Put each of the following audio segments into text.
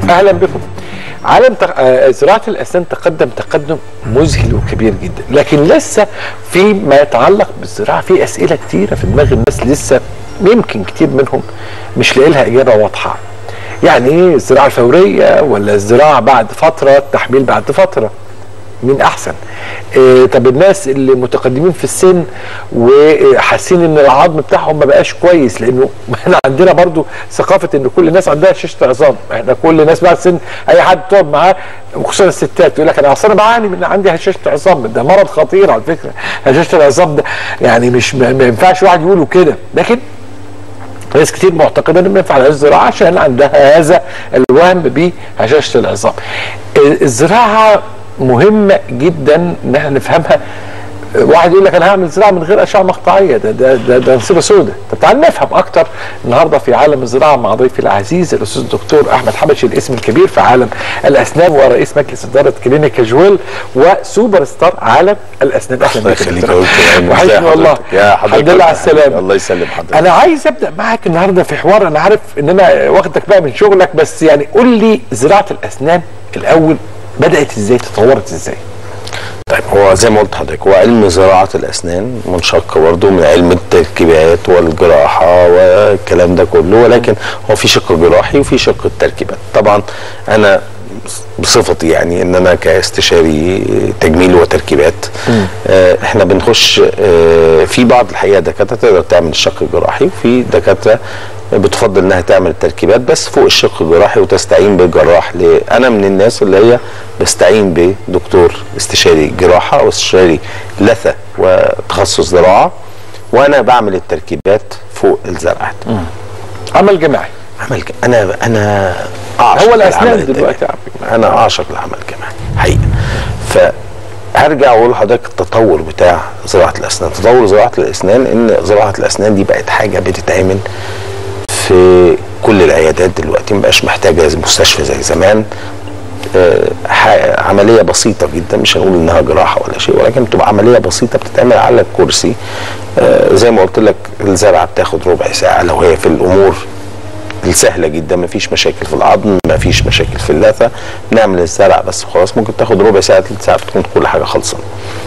اهلا بكم عالم تق... آه، زراعه الاسنان تقدم تقدم مذهل وكبير جدا لكن لسه في ما يتعلق بالزراعه في اسئله كتيره في دماغ الناس لسه يمكن كتير منهم مش لاقي لها اجابه واضحه يعني ايه الزراعه الفوريه ولا الزراعه بعد فتره التحميل بعد فتره مين احسن إيه طب الناس اللي متقدمين في السن وحاسين ان العظم بتاعهم ما بقاش كويس لانه احنا عندنا برضو ثقافه ان كل الناس عندها شاشه عظام احنا كل الناس بعد السن اي حد تقعد معاه وخصوصا الستات يقول لك انا اصل انا بعاني من عندي هشاشه عظام ده مرض خطير على فكره هشاشه العظام ده يعني مش ما ما ينفعش واحد يقوله كده لكن ناس كتير معتقده ان ما ينفعلهاش الزراعه عشان عندها هذا الوهم بهشاشه العظام. الزراعه مهمه جدا ان احنا نفهمها واحد يقول لك انا هعمل زراعه من غير اشعه مقطعيه ده ده ده, ده نصيبه سوداء طب تعال نفهم اكتر النهارده في عالم الزراعه مع ضيفي العزيز الاستاذ الدكتور احمد حبشي الاسم الكبير في عالم الاسنان ورئيس مجلس اداره كلينيكا جويل وسوبر ستار عالم الاسنان اهلا الله بك يا يخليك دكتور. يا دكتور. وحشني ازي والله حضرتك؟ يا حضرتك الحمد لله على يا حبيبي. السلامه الله يسلم حضرتك انا عايز ابدا معاك النهارده في حوار انا عارف ان انا واخدك بقى من شغلك بس يعني قول لي زراعه الاسنان الاول بدات ازاي تطورت ازاي طيب هو زي ما قلت لحضرتك هو علم زراعه الاسنان منشق برضه من علم التركيبات والجراحه والكلام ده كله ولكن هو في شق جراحي وفي شق التركيبات طبعا انا بصفتي يعني ان انا كاستشاري تجميل وتركيبات آه احنا بنخش آه في بعض الحقيقه دكاتره تقدر تعمل الشق الجراحي وفي دكاتره بتفضل انها تعمل التركيبات بس فوق الشق الجراحي وتستعين بالجراح ليه؟ انا من الناس اللي هي بستعين بدكتور استشاري جراحه او استشاري لثه وتخصص زراعه وانا بعمل التركيبات فوق الزرعات عمل جماعي عمل ك- انا انا اعشق هو العمل الأسنان التجميلي. دلوقتي يا عم. انا اعشق العمل الجماعي حقيقه فهرجع واقول لحضرتك التطور بتاع زراعه الاسنان تطور زراعه الاسنان ان زراعه الاسنان دي بقت حاجه بتتعمل في كل العيادات دلوقتي مبقاش محتاجه زي مستشفى زي زمان آه، ح- عمليه بسيطه جدا مش هنقول انها جراحه ولا شيء ولكن بتبقى عمليه بسيطه بتتعمل على الكرسي آه، زي ما قلت لك الزرعه بتاخد ربع ساعه لو هي في الامور السهله جدا مفيش مشاكل في العظم مفيش مشاكل في اللثه نعمل الزرع بس خلاص ممكن تاخد ربع ساعه ثلث ساعه تكون كل حاجه خلصانه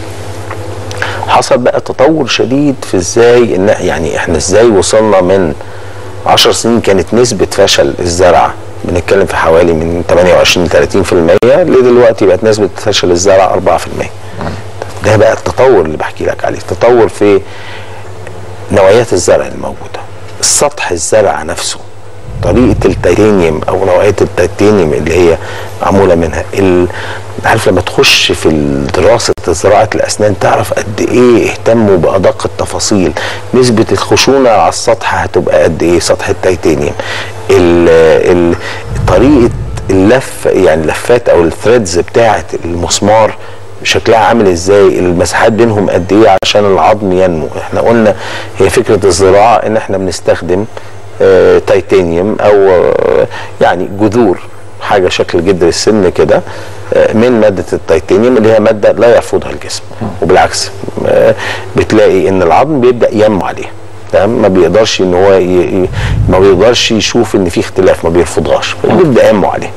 حصل بقى تطور شديد في ازاي ان يعني احنا ازاي وصلنا من 10 سنين كانت نسبة فشل الزرع بنتكلم في حوالي من 28 ل 30% لدلوقتي بقت نسبة فشل الزرع 4% ده بقى التطور اللي بحكي لك عليه التطور في نوعيات الزرع الموجودة السطح الزرع نفسه طريقة التيتانيوم أو نوعية التيتانيوم اللي هي معمولة منها ال- عارف لما تخش في دراسة زراعة الأسنان تعرف قد إيه اهتموا بأدق التفاصيل نسبة الخشونة على السطح هتبقى قد إيه سطح التيتانيوم ال ال طريقة اللف يعني اللفات أو الثريدز بتاعة المسمار شكلها عامل ازاي المساحات بينهم قد ايه عشان العظم ينمو احنا قلنا هي فكره الزراعه ان احنا بنستخدم آه تيتانيوم او آه يعني جذور حاجه شكل جدر السن كده آه من ماده التيتانيوم اللي هي ماده لا يرفضها الجسم وبالعكس آه بتلاقي ان العظم بيبدا ينمو عليها تمام ما بيقدرش ان هو ي... ي- ما بيقدرش يشوف ان في اختلاف ما بيرفضهاش بيبدا ينمو عليها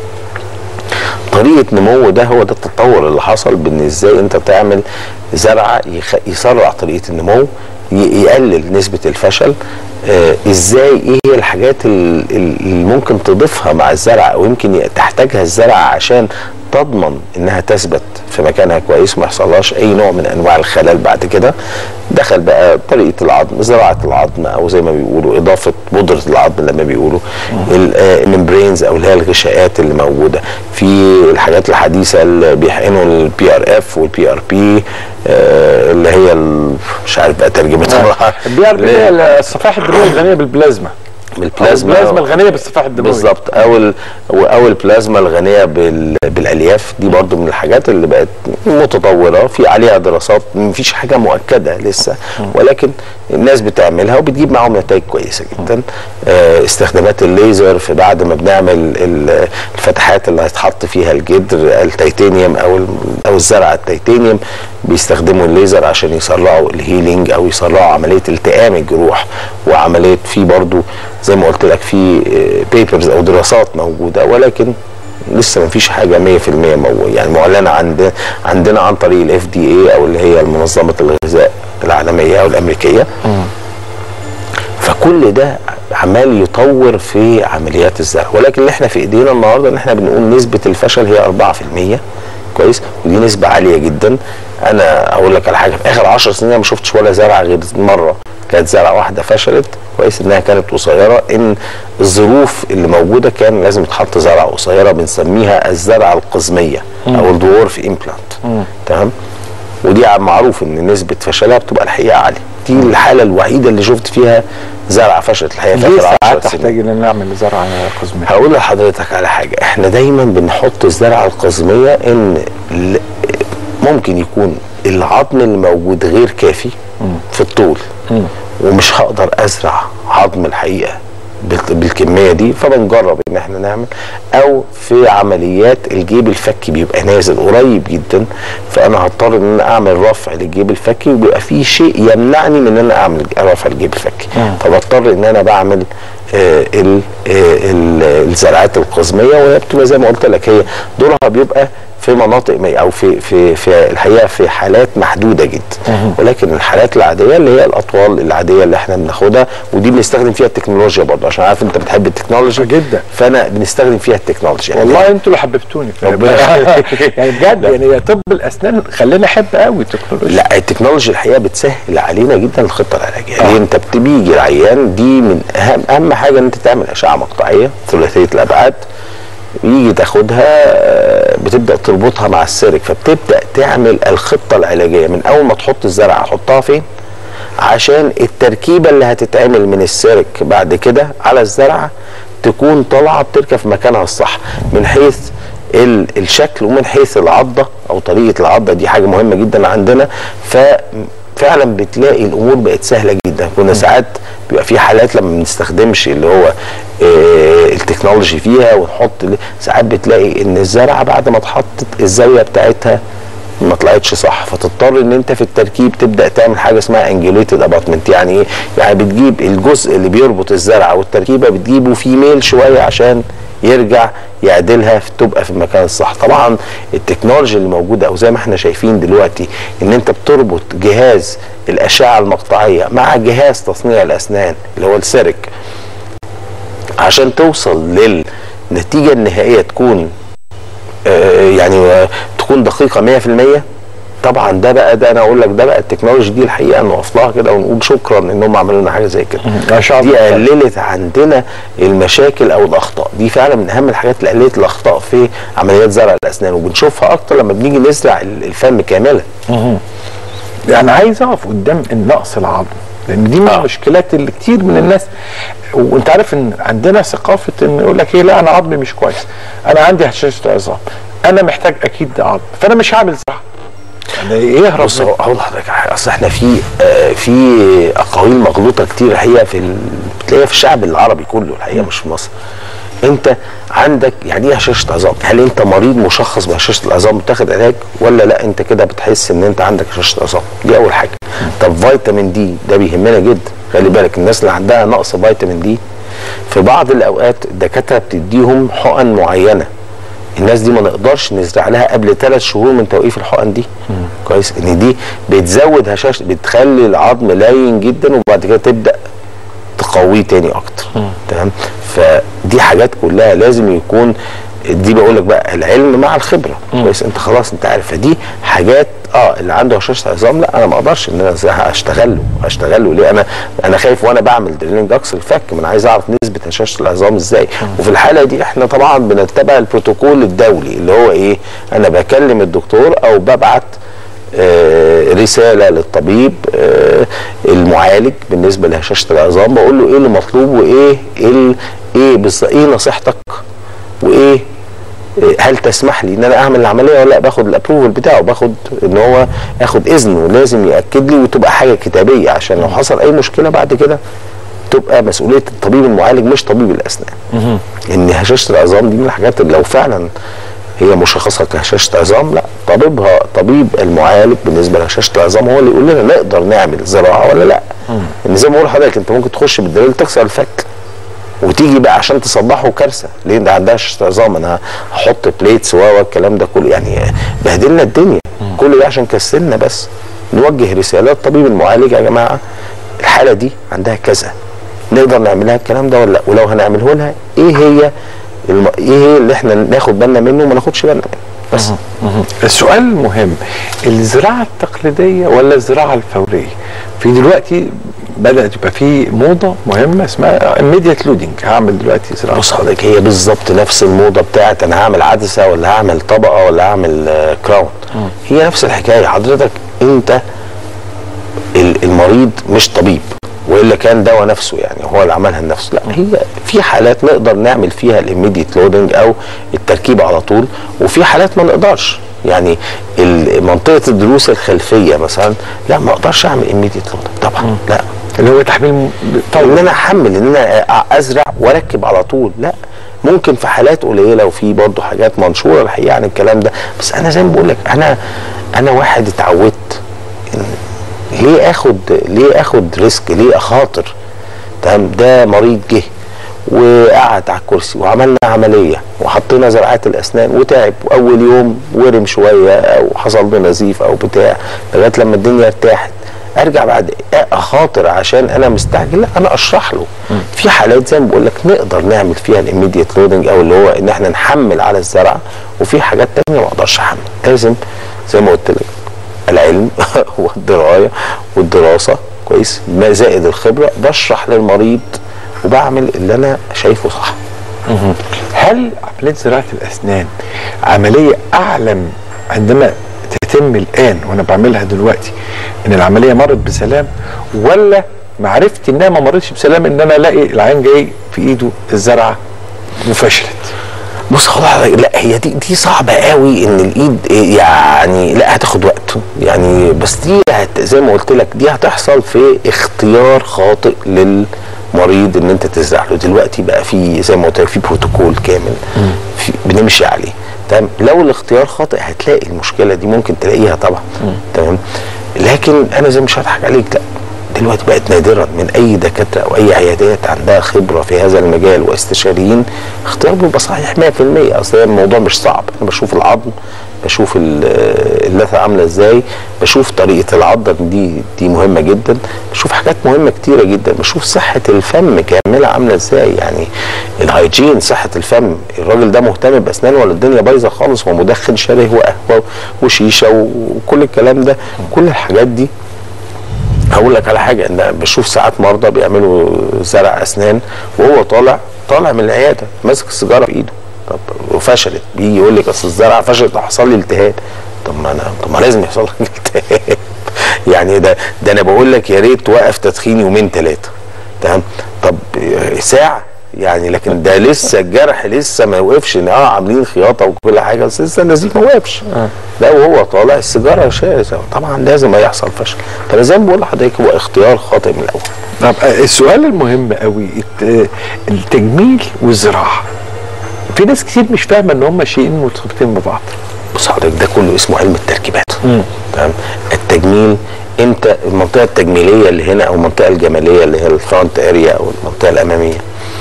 طريقه نمو ده هو ده التطور اللي حصل بان ازاي انت تعمل زرعه يخ... يسرع طريقه النمو ي... يقلل نسبه الفشل آه ازاي ايه هي الحاجات ال- ال- اللي ممكن تضيفها مع الزرع او يمكن ي- تحتاجها الزرع عشان تضمن انها تثبت في مكانها كويس ما يحصلهاش اي نوع من انواع الخلل بعد كده دخل بقى طريقه العظم زراعه العظم او زي ما بيقولوا اضافه بودره العظم لما بيقولوا الممبرينز او اللي هي الغشاءات اللي موجوده في الحاجات الحديثه اللي بيحقنوا البي ار اف والبي ار بي اللي هي ال- مش عارف بقى ترجمتها البي ار بي هي الصفائح الدمويه الغنيه بالبلازما بالبلازما البلازما الغنيه بالصفائح الدمويه بالظبط او ال- او البلازما الغنيه بال- بالالياف دي برضو من الحاجات اللي بقت متطوره في عليها دراسات مفيش حاجه مؤكده لسه ولكن الناس بتعملها وبتجيب معاهم نتائج كويسه جدا آه، استخدامات الليزر في بعد ما بنعمل ال- الفتحات اللي هيتحط فيها الجدر التيتانيوم او ال- او الزرع التيتانيوم بيستخدموا الليزر عشان يسرعوا الهيلينج او يسرعوا عمليه التئام الجروح وعمليه في برضو زي ما قلت لك في بيبرز او دراسات موجوده ولكن لسه ما فيش حاجه 100% مو يعني معلنه عند عندنا عن طريق الاف دي اي او اللي هي منظمه الغذاء العالميه او الامريكيه فكل ده عمال يطور في عمليات الزرع ولكن اللي احنا في ايدينا النهارده ان احنا بنقول نسبه الفشل هي 4% كويس ودي نسبه عاليه جدا انا اقول لك على حاجه في اخر 10 سنين أنا ما شفتش ولا زرعه غير مره كانت زرعه واحده فشلت كويس انها كانت قصيره ان الظروف اللي موجوده كان لازم يتحط زرعه قصيره بنسميها الزرعه القزميه او الدورف امبلانت تمام ودي معروف ان نسبه فشلها بتبقى الحقيقه عاليه دي الحاله الوحيده اللي شفت فيها زرعه فشلت الحقيقه في ليه اخر 10 ساعات سنين تحتاج ان نعمل زرعه قزميه هقول لحضرتك على حاجه احنا دايما بنحط الزرعه القزميه ان ل- ممكن يكون العظم اللي موجود غير كافي في الطول ومش هقدر ازرع عظم الحقيقه بال- بالكميه دي فبنجرب ان احنا نعمل او في عمليات الجيب الفكي بيبقى نازل قريب جدا فانا هضطر ان انا اعمل رفع للجيب الفكي وبيبقى في شيء يمنعني من ان انا اعمل رفع الجيب الفكي فبضطر ان انا بعمل آه، ال- آه، ال- الزرعات القزميه وهي بتبقى زي ما قلت لك هي دورها بيبقى في مناطق مي او في في في الحقيقه في حالات محدوده جدا ولكن الحالات العاديه اللي هي الاطوال العاديه اللي احنا بناخدها ودي بنستخدم فيها التكنولوجيا برضه عشان عارف انت بتحب التكنولوجيا جدا. فانا بنستخدم فيها التكنولوجيا يعني والله انتوا اللي حببتوني في ربنا يخليك. يعني بجد يعني يا طب الاسنان خلاني احب قوي التكنولوجيا لا التكنولوجيا الحقيقه بتسهل علينا جدا الخطه العلاجيه ليه انت بتيجي العيان دي من اهم اهم حاجه ان انت تعمل اشعه مقطعيه ثلاثيه الابعاد يجي تاخدها آه، بتبدا تربطها مع السيرك فبتبدا تعمل الخطه العلاجيه من اول ما تحط الزرعه هتحطها فين عشان التركيبه اللي هتتعمل من السيرك بعد كده على الزرعه تكون طالعه بتركب في مكانها الصح من حيث ال- الشكل ومن حيث العضه او طريقه العضه دي حاجه مهمه جدا عندنا ففعلا بتلاقي الامور بقت سهله جدا كنا ساعات بيبقى في حالات لما ما بنستخدمش اللي هو آه، التكنولوجي فيها ونحط ساعات بتلاقي ان الزرعه بعد ما اتحطت الزاويه بتاعتها ما طلعتش صح فتضطر ان انت في التركيب تبدا تعمل حاجه اسمها انجليتد اباتمنت يعني ايه؟ يعني بتجيب الجزء اللي بيربط الزرعه والتركيبه بتجيبه في ميل شويه عشان يرجع يعدلها في- تبقى في المكان الصح طبعا التكنولوجيا اللي موجوده او زي ما احنا شايفين دلوقتي ان انت بتربط جهاز الاشعه المقطعيه مع جهاز تصنيع الاسنان اللي هو السيرك عشان توصل للنتيجه النهائيه تكون آه، يعني آه، تكون دقيقه 100% طبعا ده بقى ده انا اقول لك ده بقى التكنولوجي دي الحقيقه نقف لها كده ونقول شكرا ان هم عملوا لنا حاجه زي كده ما شاء دي الله. قللت عندنا المشاكل او الاخطاء دي فعلا من اهم الحاجات اللي قللت الاخطاء في عمليات زرع الاسنان وبنشوفها اكتر لما بنيجي نزرع الفم كاملا يعني عايز اقف قدام النقص العظم لان دي من آه. المشكلات اللي كتير من الناس وانت عارف ان عندنا ثقافه ان يقول لك ايه لا انا عظمي مش كويس انا عندي هشاشه عظام انا محتاج اكيد عظم فانا مش هعمل زرعه يعني ايه يهرب بص من- هو- هقول لحضرتك على حاجه اصل احنا في آه، في اقاويل مغلوطه كتير الحقيقه في ال... بتلاقيها في الشعب العربي كله الحقيقه مش في مصر انت عندك يعني ايه هشاشه عظام؟ هل انت مريض مشخص بهشاشه العظام بتاخد علاج ولا لا انت كده بتحس ان انت عندك هشاشه عظام؟ دي اول حاجه. طب فيتامين دي ده بيهمنا جدا خلي بالك الناس اللي عندها نقص فيتامين دي في بعض الاوقات الدكاتره بتديهم حقن معينه الناس دي ما نقدرش نزرع لها قبل ثلاث شهور من توقيف الحقن دي كويس ان دي بتزود هشاشه بتخلي العظم لاين جدا وبعد كده تبدا تقويه تاني اكتر تمام فدي حاجات كلها لازم يكون دي بقول لك بقى العلم مع الخبره كويس انت خلاص انت عارف فدي حاجات اه اللي عنده هشاشه عظام لا انا ما اقدرش ان انا أزرعها، اشتغل له اشتغل له ليه انا انا خايف وانا بعمل دريلينج اكسل الفك ما انا عايز اعرف نسبه هشاشه العظام ازاي وفي الحاله دي احنا طبعا بنتبع البروتوكول الدولي اللي هو ايه انا بكلم الدكتور او ببعت آه، رساله للطبيب آه، المعالج بالنسبه لهشاشه العظام بقول له ايه اللي مطلوب وايه ايه ال- ايه بالظ- ايه نصيحتك وايه آه، هل تسمح لي ان انا اعمل العمليه ولا لا باخد الابروفل بتاعه باخد ان هو اخد اذنه لازم ياكد لي وتبقى حاجه كتابيه عشان لو حصل اي مشكله بعد كده تبقى مسؤوليه الطبيب المعالج مش طبيب الاسنان ان هشاشه العظام دي من الحاجات اللي لو فعلا هي مشخصه كهشاشه عظام لا طبيبها طبيب المعالج بالنسبه لهشاشه العظام هو اللي يقول لنا نقدر نعمل زراعه ولا لا ان زي ما بقول لحضرتك انت ممكن تخش بالدليل تكسر الفك وتيجي بقى عشان تصلحه كارثه ليه ده عندها شاشة عظام انا هحط بليتس و الكلام ده كله يعني بهدلنا الدنيا كل ده عشان كسلنا بس نوجه رساله للطبيب المعالج يا جماعه الحاله دي عندها كذا نقدر نعملها الكلام ده ولا لا ولو هنعمله لها ايه هي الم... ايه هي اللي احنا ناخد بالنا منه وما ناخدش بالنا منه بس السؤال المهم الزراعة التقليدية ولا الزراعة الفورية في دلوقتي بدأت يبقى في موضة مهمة اسمها immediate loading هعمل دلوقتي زراعة بص حضرتك هي بالظبط نفس الموضه بتاعت انا هعمل عدسه ولا هعمل طبقه ولا هعمل آه، كراون هي نفس الحكايه حضرتك انت ال- المريض مش طبيب والا كان دواء نفسه يعني هو اللي عملها لنفسه لا هي في حالات نقدر نعمل فيها الاميديت لودنج او التركيب على طول وفي حالات ما نقدرش يعني ال- منطقه الضروس الخلفيه مثلا لا ما اقدرش اعمل اميديت لودنج طبعا لا اللي هو تحميل م- طيب ان طول انا احمل ان انا ازرع واركب على طول لا ممكن في حالات قليله وفي برضه حاجات منشوره الحقيقه عن الكلام ده بس انا زي ما بقول لك انا انا واحد اتعودت إن- ليه اخد ليه اخد ريسك ليه اخاطر تمام ده مريض جه وقعد على الكرسي وعملنا عمليه وحطينا زراعات الاسنان وتعب واول يوم ورم شويه او حصل له نزيف او بتاع لغايه لما الدنيا ارتاحت ارجع بعد اخاطر عشان انا مستعجل لا انا اشرح له في حالات زي ما بقول لك نقدر نعمل فيها الاميديت لودنج او اللي هو ان احنا نحمل على الزرع وفي حاجات تانية ما اقدرش احمل لازم زي ما قلت لك العلم والدرايه والدراسه كويس ما زائد الخبره بشرح للمريض وبعمل اللي انا شايفه صح هل عملية زراعة الأسنان عملية أعلم عندما تتم الآن وأنا بعملها دلوقتي إن العملية مرت بسلام ولا معرفتي إنها ما مرتش بسلام إن أنا ألاقي العين جاي في إيده الزرعة وفشلت بص خلاص لا هي دي دي صعبه قوي ان الايد إيه يعني لا هتاخد وقت يعني بس دي هت زي ما قلت لك دي هتحصل في اختيار خاطئ للمريض ان انت تزرع له دلوقتي بقى في زي ما قلت لك في بروتوكول كامل في بنمشي عليه تمام لو الاختيار خاطئ هتلاقي المشكله دي ممكن تلاقيها طبعا تمام لكن انا زي مش هضحك عليك لا دلوقتي بقت نادرا من اي دكاتره او اي عيادات عندها خبره في هذا المجال واستشاريين اختيار بيبقى صحيح 100% اصل هي الموضوع مش صعب انا بشوف العظم بشوف ال- اللثه عامله ازاي بشوف طريقه العضه دي دي مهمه جدا بشوف حاجات مهمه كتيره جدا بشوف صحه الفم كامله عامله ازاي يعني الهايجين صحه الفم الراجل ده مهتم باسنانه ولا الدنيا بايظه خالص هو مدخن شره وقهوه وشيشه وكل الكلام ده كل الحاجات دي هقول لك على حاجه ان بشوف ساعات مرضى بيعملوا زرع اسنان وهو طالع طالع من العياده ماسك السيجاره في ايده طب وفشلت بيجي يقول لك اصل الزرعه فشلت حصل لي التهاب طب ما انا طب ما لازم يحصل لك التهاب يعني ده ده انا بقول لك يا ريت توقف تدخين يومين ثلاثه تمام طب ساعه يعني لكن ده لسه الجرح لسه ما وقفش ان اه عاملين خياطه وكل حاجه بس لسه النزيف ما وقفش لا وهو طالع السيجاره شايف طبعا لازم هيحصل فشل فانا زي ما بقول لحضرتك هو اختيار خاطئ من الاول طب آه، السؤال المهم قوي الت- التجميل والزراعة في ناس كتير مش فاهمة إن هما شيئين مرتبطين ببعض بص حضرتك ده كله اسمه علم التركيبات تمام التجميل انت المنطقه التجميليه اللي هنا او المنطقه الجماليه اللي هي الفرونت اريا او المنطقه الاماميه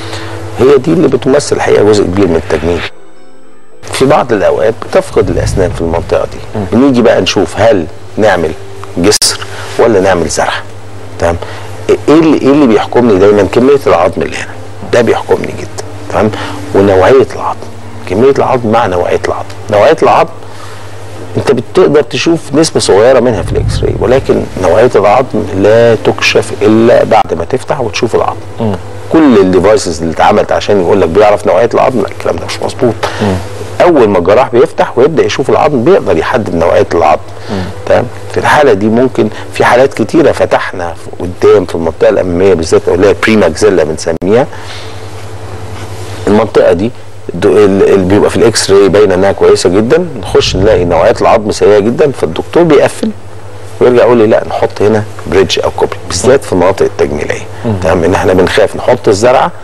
هي دي اللي بتمثل الحقيقه جزء كبير من التجميل في بعض الاوقات بتفقد الاسنان في المنطقه دي بنيجي بقى نشوف هل نعمل جسر ولا نعمل زرع تمام ايه اللي ايه اللي بيحكمني دايما كميه العظم اللي هنا ده بيحكمني جدا تمام ونوعيه العظم كميه العظم مع نوعيه العظم نوعيه العظم انت بتقدر تشوف نسبه صغيره منها في الاكس راي ولكن نوعيه العظم لا تكشف الا بعد ما تفتح وتشوف العظم كل الديفايسز اللي اتعملت عشان يقول لك بيعرف نوعيه العظم لا الكلام ده مش مظبوط اول ما الجراح بيفتح ويبدا يشوف العظم بيقدر يحدد نوعيه العظم تمام في الحاله دي ممكن في حالات كتيره فتحنا في- قدام في المنطقه الاماميه بالذات اللي هي بري ماكزيلا بنسميها المنطقه دي الد- ال- اللي بيبقى في الاكس راي باينه انها كويسه جدا نخش نلاقي نوعيه العظم سيئه جدا فالدكتور بيقفل ويرجع يقول لي لا نحط هنا بريدج او كوبري بالذات في المناطق التجميليه تمام ان احنا بنخاف نحط الزرعه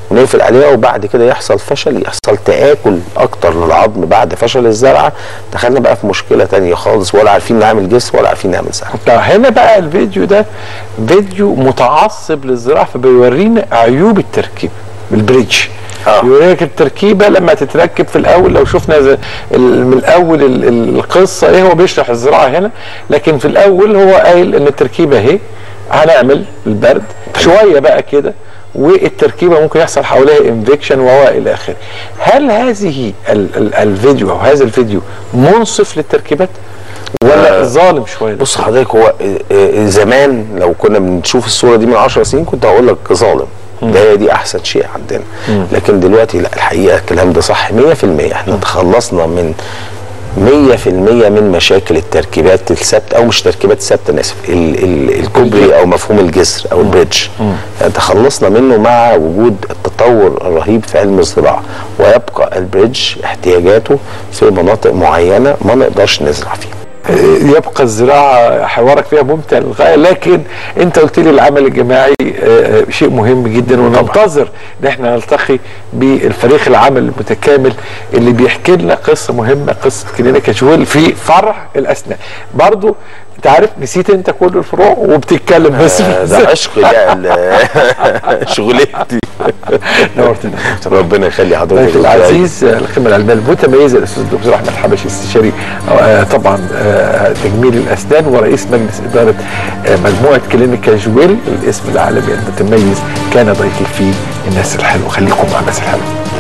ونقفل عليها وبعد كده يحصل فشل يحصل تآكل اكتر للعظم بعد فشل الزرعه دخلنا بقى في مشكله تانية خالص ولا عارفين نعمل جسر ولا عارفين نعمل زرع طب هنا بقى الفيديو ده فيديو متعصب للزراعه فبيورينا عيوب التركيب البريدج آه. يوريك التركيبه لما تتركب في الاول لو شفنا زي ال- من الاول ال- ال- القصه ايه هو بيشرح الزراعه هنا لكن في الاول هو قايل ان التركيبه اهي هنعمل البرد شويه بقى كده والتركيبه ممكن يحصل حواليها انفكشن وهو الى اخره. هل هذه ال ال الفيديو او هذا الفيديو منصف للتركيبات ولا ظالم شويه بص حضرتك هو آه، آه، زمان لو كنا بنشوف الصوره دي من 10 سنين كنت هقول لك ظالم ده هي دي احسن شيء عندنا لكن دلوقتي لا الحقيقه الكلام ده صح 100% احنا تخلصنا من 100% من مشاكل التركيبات الثابته او مش تركيبات ثابته انا اسف ال- ال- الكوبري او مفهوم الجسر او البريدج تخلصنا منه مع وجود التطور الرهيب في علم الزراعه ويبقى البريدج احتياجاته في مناطق معينه ما نقدرش نزرع فيها يبقى الزراعه حوارك فيها ممتع للغايه لكن انت قلت لي العمل الجماعي آه، شيء مهم جدا وننتظر ان احنا نلتقي بالفريق العمل المتكامل اللي بيحكي لنا قصه مهمه قصه كلينيكا شويل في فرع الاسنان برضو انت عارف نسيت انت كل الفروع وبتتكلم بس آه، ده عشق ده ال- شغلتي نورتنا ربنا يخلي حضرتك ضيف العزيز آه، القيمه العلميه المتميزه الاستاذ الدكتور احمد حبشي استشاري آه، طبعا آه، تجميل الاسنان ورئيس مجلس اداره آه، مجموعه كلينيكا جويل الاسم العالمي المتميز كان ضيفي في الناس الحلوه خليكم مع الناس الحلوه